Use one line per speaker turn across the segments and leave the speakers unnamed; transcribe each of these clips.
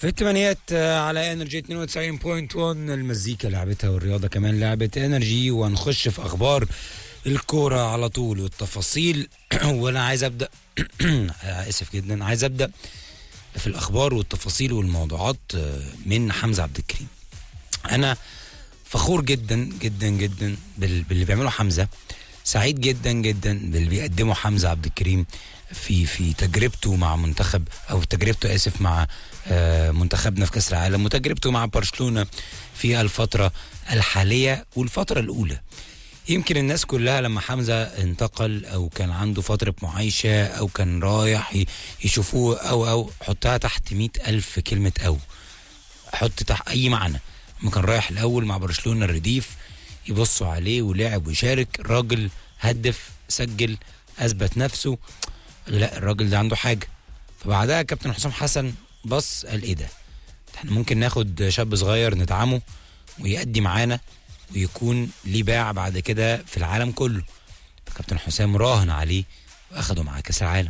في الثمانيات آه، على انرجي 92.1 المزيكا لعبتها والرياضه كمان لعبه انرجي ونخش في اخبار الكوره على طول والتفاصيل وانا عايز ابدا اسف جدا عايز ابدا في الاخبار والتفاصيل والموضوعات آه، من حمزه عبد الكريم انا فخور جدا جدا جدا بال- باللي بيعمله حمزه سعيد جدا جدا باللي بيقدمه حمزه عبد الكريم في في تجربته مع منتخب او تجربته اسف مع آه، منتخبنا في كاس العالم وتجربته مع برشلونه في الفتره الحاليه والفتره الاولى يمكن الناس كلها لما حمزه انتقل او كان عنده فتره معايشه او كان رايح ي- يشوفوه او او حطها تحت مئة ألف كلمه او حط تحت اي معنى لما كان رايح الاول مع برشلونه الرديف يبصوا عليه ولعب وشارك الراجل هدف سجل اثبت نفسه لا الراجل ده عنده حاجه فبعدها كابتن حسام حسن بص قال ايه ده احنا ممكن ناخد شاب صغير ندعمه ويأدي معانا ويكون ليه باع بعد كده في العالم كله فكابتن حسام راهن عليه واخده معاه كاس العالم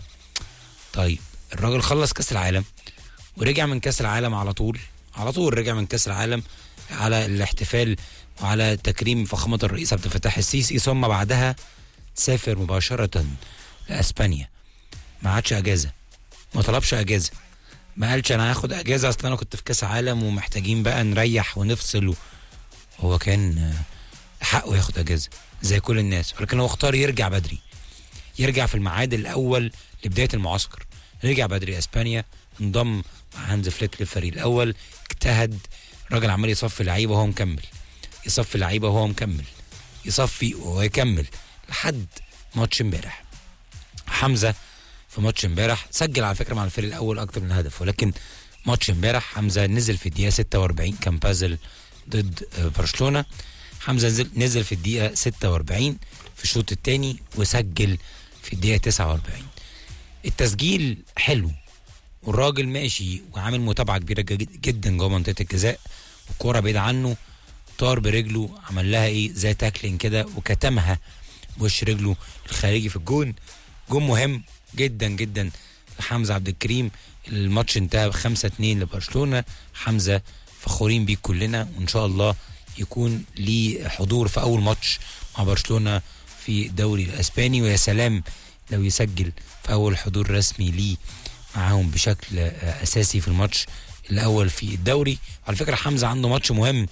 طيب الراجل خلص كاس العالم ورجع من كاس العالم على طول على طول رجع من كاس العالم على الاحتفال وعلى تكريم فخامة الرئيس عبد الفتاح السيسي ثم بعدها سافر مباشرة لأسبانيا ما عادش أجازة ما طلبش أجازة ما قالش أنا هاخد أجازة أصل أنا كنت في كاس عالم ومحتاجين بقى نريح ونفصل و... هو كان آه، حقه ياخد أجازة زي كل الناس ولكن هو اختار يرجع بدري يرجع في الميعاد الأول لبداية المعسكر رجع بدري أسبانيا انضم مع هانز فليك للفريق الأول اجتهد الراجل عمال يصفي لعيبة وهو مكمل يصفي لعيبة وهو مكمل يصفي وهو يكمل لحد ماتش امبارح حمزة في ماتش امبارح سجل على فكرة مع الفريق الأول أكتر من هدف ولكن ماتش امبارح حمزة نزل في الدقيقة 46 كان بازل ضد آه، برشلونة حمزة نزل, نزل في الدقيقة 46 في الشوط الثاني وسجل في الدقيقة 49 التسجيل حلو والراجل ماشي وعامل متابعة كبيرة جد- جدا جوه منطقة الجزاء والكورة بعيدة عنه طار برجله عمل لها ايه زي تاكلين كده وكتمها بوش رجله الخارجي في الجون جون مهم جدا جدا لحمزة عبد الكريم الماتش انتهى 5 2 لبرشلونة حمزة فخورين بيه كلنا وان شاء الله يكون ليه حضور في اول ماتش مع برشلونة في الدوري الاسباني ويا سلام لو يسجل في اول حضور رسمي ليه معاهم بشكل آه، اساسي في الماتش الاول في الدوري على فكره حمزه عنده ماتش مهم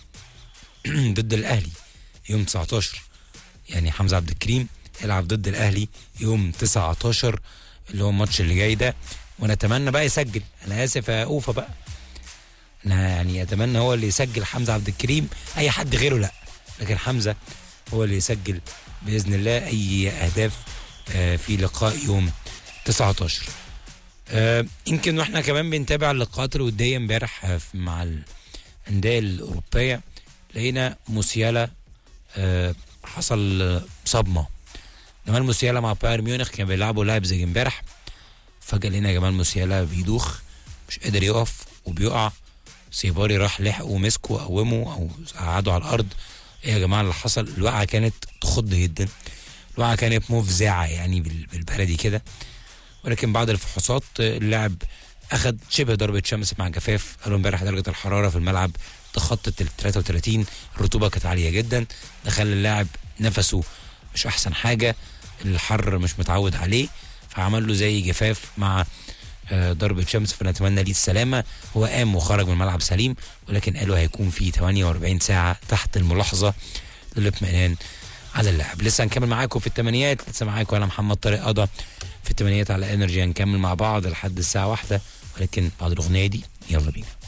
ضد الاهلي يوم 19 يعني حمزه عبد الكريم يلعب ضد الاهلي يوم 19 اللي هو الماتش اللي جاي ده ونتمنى بقى يسجل انا اسف يا اوفا بقى انا يعني اتمنى هو اللي يسجل حمزه عبد الكريم اي حد غيره لا لكن حمزه هو اللي يسجل باذن الله اي اهداف آه، في لقاء يوم 19 آه، يمكن واحنا كمان بنتابع اللقاءات الوديه امبارح آه، في- مع الانديه الاوروبيه لقينا موسيالا آه، حصل آه، صدمه جمال موسيالا مع بايرن ميونخ كان بيلعبوا لايبزيج امبارح فجاه لقينا جمال موسيالا بيدوخ مش قادر يقف وبيقع سيباري راح لحقه ومسكه وقومه او قعده على الارض ايه يا جماعه اللي حصل الوقعه كانت تخض جدا الوقعه كانت مفزعه يعني بال- بالبلدي كده ولكن بعد الفحوصات آه، اللاعب اخذ شبه ضربه شمس مع جفاف قالوا امبارح درجه الحراره في الملعب تخطت ال 33 الرطوبه كانت عاليه جدا ده خلى اللاعب نفسه مش احسن حاجه الحر مش متعود عليه فعمل له زي جفاف مع آه، ضربة شمس فنتمنى ليه السلامة هو قام وخرج من الملعب سليم ولكن قالوا هيكون في 48 ساعة تحت الملاحظة للاطمئنان على اللاعب لسه هنكمل معاكم في الثمانيات لسه معاكم انا محمد طارق قضا في الثمانيات على انرجي هنكمل مع بعض لحد الساعة واحدة ولكن بعد الأغنية دي يلا بينا